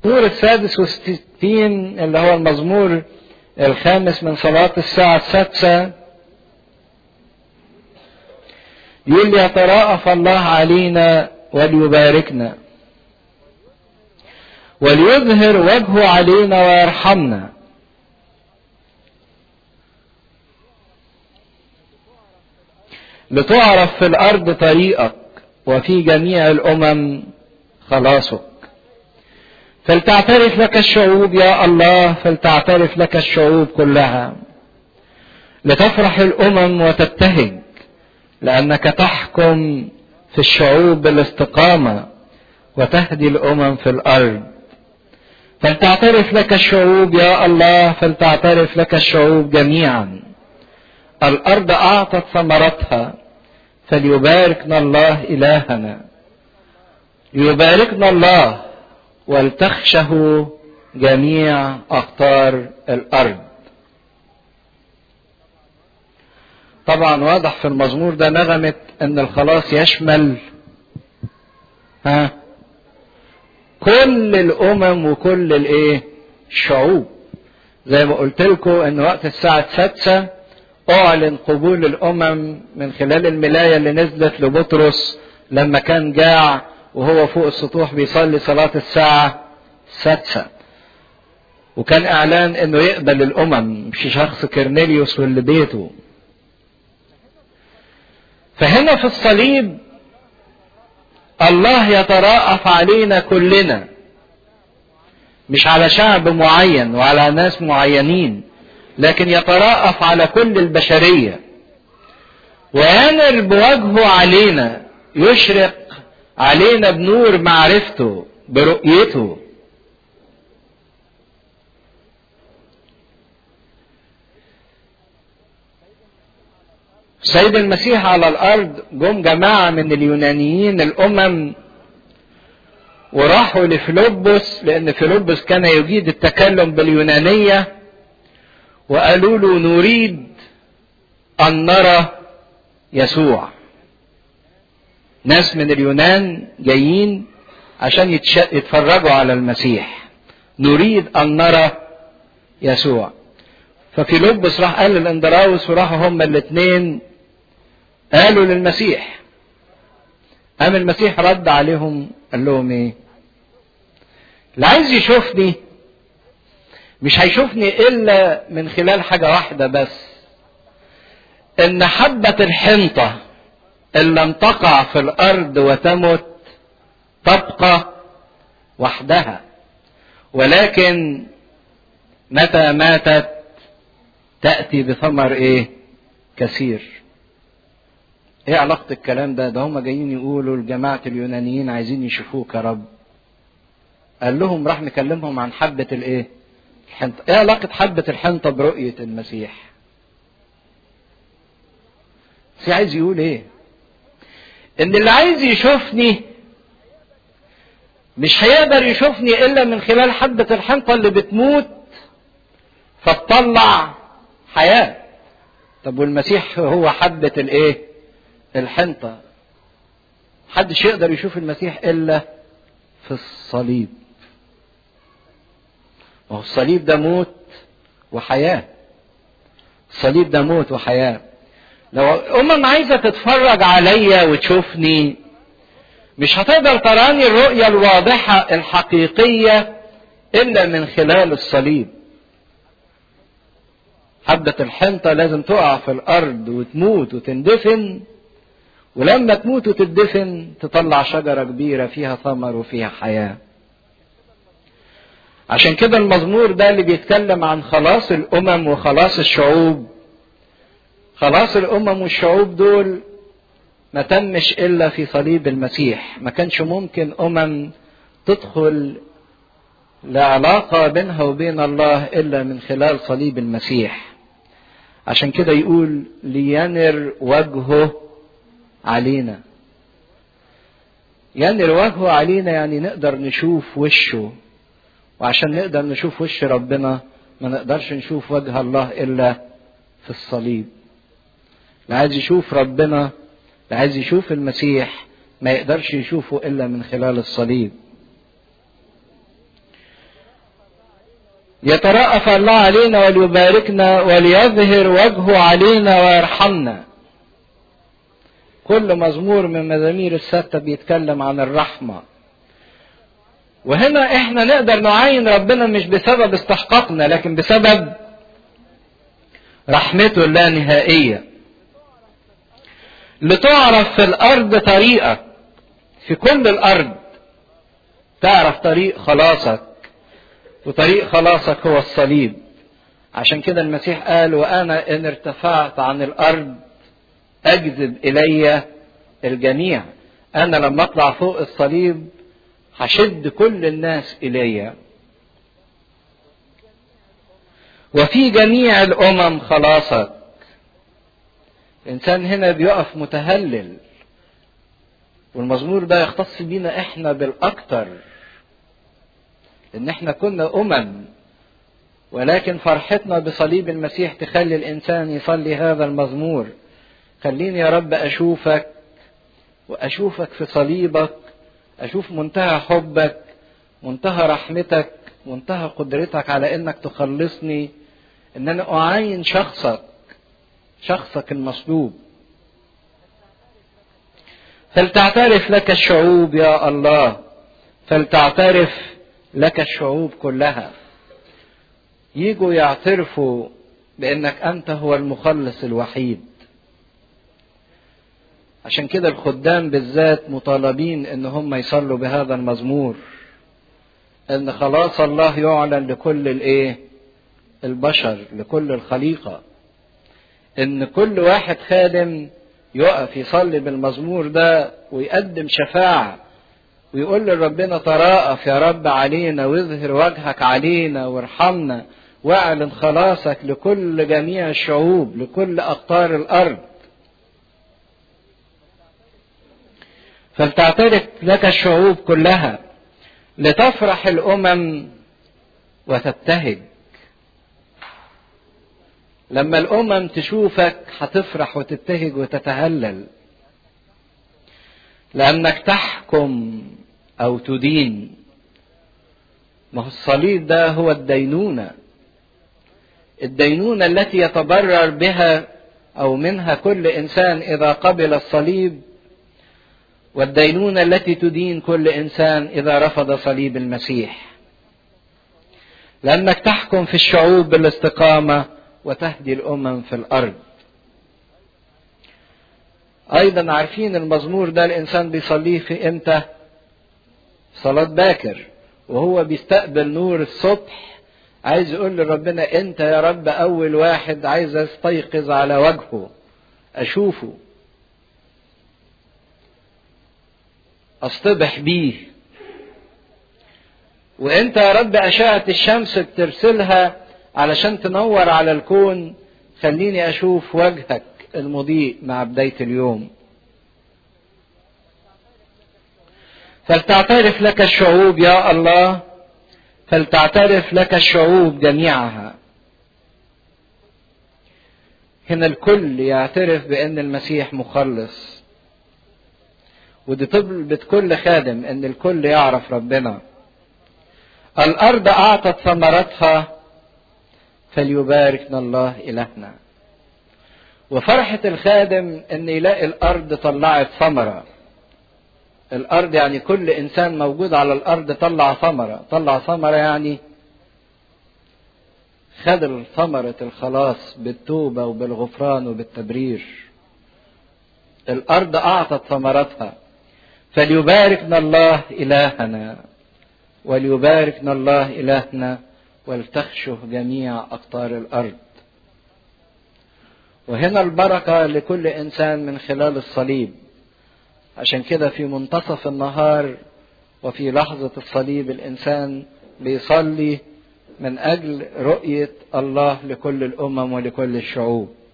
المزمور السادس والستين اللي هو المزمور الخامس من صلاة الساعة السادسة يقول يتراءف الله علينا وليباركنا وليظهر وجهه علينا ويرحمنا لتعرف في الارض طريقك وفي جميع الامم خلاصك فلتعترف لك الشعوب يا الله فلتعترف لك الشعوب كلها لتفرح الامم وتبتهج لانك تحكم في الشعوب بالاستقامه وتهدي الامم في الارض فلتعترف لك الشعوب يا الله فلتعترف لك الشعوب جميعا الارض اعطت ثمرتها فليباركنا الله الهنا ليباركنا الله ولتخشه جميع اقطار الارض طبعا واضح في المزمور ده نغمة ان الخلاص يشمل ها كل الامم وكل الايه الشعوب زي ما قلت لكم ان وقت الساعة السادسة اعلن قبول الامم من خلال الملاية اللي نزلت لبطرس لما كان جاع وهو فوق السطوح بيصلي صلاة الساعة السادسة وكان اعلان انه يقبل الامم مش شخص كرنيليوس واللي بيته فهنا في الصليب الله يتراءف علينا كلنا مش على شعب معين وعلى ناس معينين لكن يتراءف على كل البشريه وينر بوجهه علينا يشرق علينا بنور معرفته برؤيته سيد المسيح على الارض جم جماعه من اليونانيين الامم وراحوا لفيلبس لان فيلبس كان يجيد التكلم باليونانيه وقالوا له نريد ان نرى يسوع ناس من اليونان جايين عشان يتفرجوا على المسيح نريد ان نرى يسوع ففيلبس راح قال للاندراوس وراحوا هما الاثنين قالوا للمسيح قام المسيح رد عليهم قال لهم ايه اللي عايز يشوفني مش هيشوفني الا من خلال حاجة واحدة بس ان حبة الحنطة ان لم تقع في الارض وتمت تبقى وحدها ولكن متى ماتت تأتي بثمر ايه كثير ايه علاقة الكلام ده ده هم جايين يقولوا لجماعة اليونانيين عايزين يشوفوك يا رب قال لهم راح نكلمهم عن حبة الايه الحنطة ايه علاقة حبة الحنطة برؤية المسيح سي عايز يقول ايه ان اللي عايز يشوفني مش هيقدر يشوفني الا من خلال حبة الحنطة اللي بتموت فتطلع حياة طب والمسيح هو حبة الايه الحنطة محدش يقدر يشوف المسيح الا في الصليب وهو الصليب ده موت وحياة الصليب ده موت وحياة لو أمم عايزة تتفرج عليا وتشوفني مش هتقدر تراني الرؤية الواضحة الحقيقية إلا من خلال الصليب حبة الحنطة لازم تقع في الأرض وتموت وتندفن ولما تموت وتدفن تطلع شجرة كبيرة فيها ثمر وفيها حياة عشان كده المزمور ده اللي بيتكلم عن خلاص الأمم وخلاص الشعوب خلاص الأمم والشعوب دول ما تمش إلا في صليب المسيح ما كانش ممكن أمم تدخل لعلاقة بينها وبين الله إلا من خلال صليب المسيح عشان كده يقول لينر وجهه علينا ينر وجهه علينا يعني نقدر نشوف وشه وعشان نقدر نشوف وش ربنا ما نقدرش نشوف وجه الله إلا في الصليب اللي عايز يشوف ربنا اللي عايز يشوف المسيح ما يقدرش يشوفه إلا من خلال الصليب يترأف الله علينا وليباركنا وليظهر وجهه علينا ويرحمنا كل مزمور من مزامير الستة بيتكلم عن الرحمة وهنا احنا نقدر نعاين ربنا مش بسبب استحقاقنا لكن بسبب رحمته اللانهائية لتعرف في الأرض طريقك في كل الأرض تعرف طريق خلاصك وطريق خلاصك هو الصليب عشان كده المسيح قال وأنا إن ارتفعت عن الأرض أجذب إلي الجميع أنا لما أطلع فوق الصليب هشد كل الناس إلي وفي جميع الأمم خلاصك الإنسان هنا بيقف متهلل والمزمور ده يختص بينا إحنا بالأكتر إن إحنا كنا أمم ولكن فرحتنا بصليب المسيح تخلي الإنسان يصلي هذا المزمور خليني يا رب أشوفك وأشوفك في صليبك أشوف منتهى حبك منتهى رحمتك منتهى قدرتك على إنك تخلصني إن أنا أعاين شخصك شخصك المصلوب فلتعترف لك الشعوب يا الله فلتعترف لك الشعوب كلها يجوا يعترفوا بانك انت هو المخلص الوحيد عشان كده الخدام بالذات مطالبين ان هم يصلوا بهذا المزمور ان خلاص الله يعلن لكل الايه البشر لكل الخليقه ان كل واحد خادم يقف يصلي بالمزمور ده ويقدم شفاعه ويقول لربنا تراءف يا رب علينا واظهر وجهك علينا وارحمنا واعلن خلاصك لكل جميع الشعوب لكل اقطار الارض فلتعترف لك الشعوب كلها لتفرح الامم وتبتهج لما الامم تشوفك هتفرح وتبتهج وتتهلل لانك تحكم او تدين ما هو الصليب ده هو الدينونه الدينونه التي يتبرر بها او منها كل انسان اذا قبل الصليب والدينونه التي تدين كل انسان اذا رفض صليب المسيح لانك تحكم في الشعوب بالاستقامه وتهدي الامم في الارض ايضا عارفين المزمور ده الانسان بيصليه في امتى صلاة باكر وهو بيستقبل نور الصبح عايز يقول لربنا انت يا رب اول واحد عايز استيقظ على وجهه اشوفه اصطبح بيه وانت يا رب اشعة الشمس بترسلها علشان تنور على الكون خليني اشوف وجهك المضيء مع بداية اليوم فلتعترف لك الشعوب يا الله فلتعترف لك الشعوب جميعها هنا الكل يعترف بان المسيح مخلص ودي طلبة كل خادم ان الكل يعرف ربنا الارض اعطت ثمرتها فليباركنا الله الهنا وفرحة الخادم ان يلاقي الارض طلعت ثمرة الارض يعني كل انسان موجود على الارض طلع ثمرة طلع ثمرة يعني خد ثمرة الخلاص بالتوبة وبالغفران وبالتبرير الارض اعطت ثمرتها فليباركنا الله الهنا وليباركنا الله الهنا ولتخشه جميع اقطار الارض وهنا البركة لكل إنسان من خلال الصليب عشان كده في منتصف النهار وفي لحظة الصليب الإنسان بيصلي من أجل رؤية الله لكل الأمم ولكل الشعوب